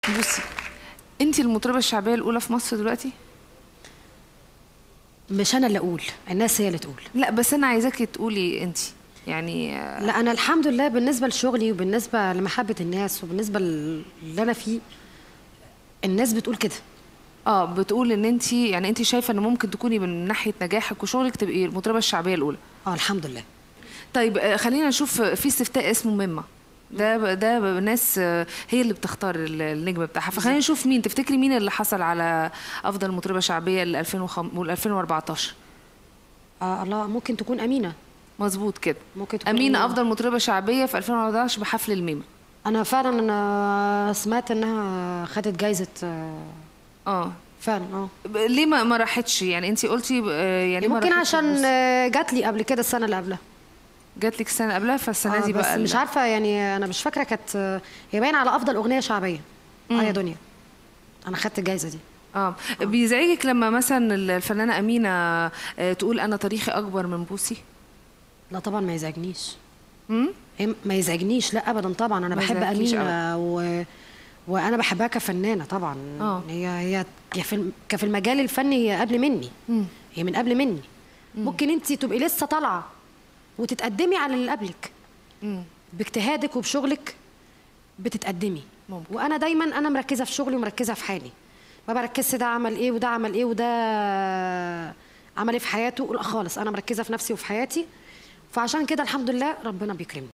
بصي انت المطربه الشعبيه الاولى في مصر دلوقتي مش انا اللي اقول الناس هي اللي تقول لا بس انا عايزاكي تقولي انت يعني آه، لا انا الحمد لله بالنسبه لشغلي وبالنسبه لمحبه الناس وبالنسبه اللي انا فيه الناس بتقول كده اه بتقول ان انت يعني انت شايفه ان ممكن تكوني من ناحيه نجاحك وشغلك تبقي المطربه الشعبيه الاولى اه الحمد لله طيب آه، خلينا نشوف في استفتاء اسمه مما ده ده ناس آه، هي اللي بتختار ال- النجم بتاعها فخلينا نشوف مين تفتكري مين اللي حصل على افضل مطربه شعبيه ل 2005 وال 2014 اه الله ممكن تكون امينه مظبوط كده ممكن تكون امينه أمينة. افضل مطربه شعبيه في 2014 بحفل الميمه انا فعلا انا سمعت انها خدت جايزه آه، اه فعلا اه ب- ليه ما ما راحتش يعني انت قلتي آه، يعني ما ممكن راحتش عشان البوس. آه، جات لي قبل كده السنه اللي قبلها جات لك السنه قبلها فالسنه آه دي بس بقى مش ال- عارفه يعني انا مش فاكره كانت آه، هي باين على افضل اغنيه شعبيه اه يا دنيا انا خدت الجايزه دي اه بيزعجك لما مثلا الفنانه امينه آه، تقول انا تاريخي اكبر من بوسي لا طبعا ما يزعجنيش امم هي ما يزعجنيش لا ابدا طبعا انا ما بحب يزعجكيش امينه و... وانا بحبها كفنانه طبعا آه. هي هي هي في الم- كفي المجال الفني هي قبل مني هي من قبل مني ممكن انت تبقي لسه طالعه وتتقدمي على اللي قبلك باجتهادك وبشغلك بتتقدمي ممكن. وانا دايما انا مركزه في شغلي ومركزه في حالي ما بركزش ده عمل ايه وده عمل ايه وده عمل ايه في حياته لا خالص انا مركزه في نفسي وفي حياتي فعشان كده الحمد لله ربنا بيكرمني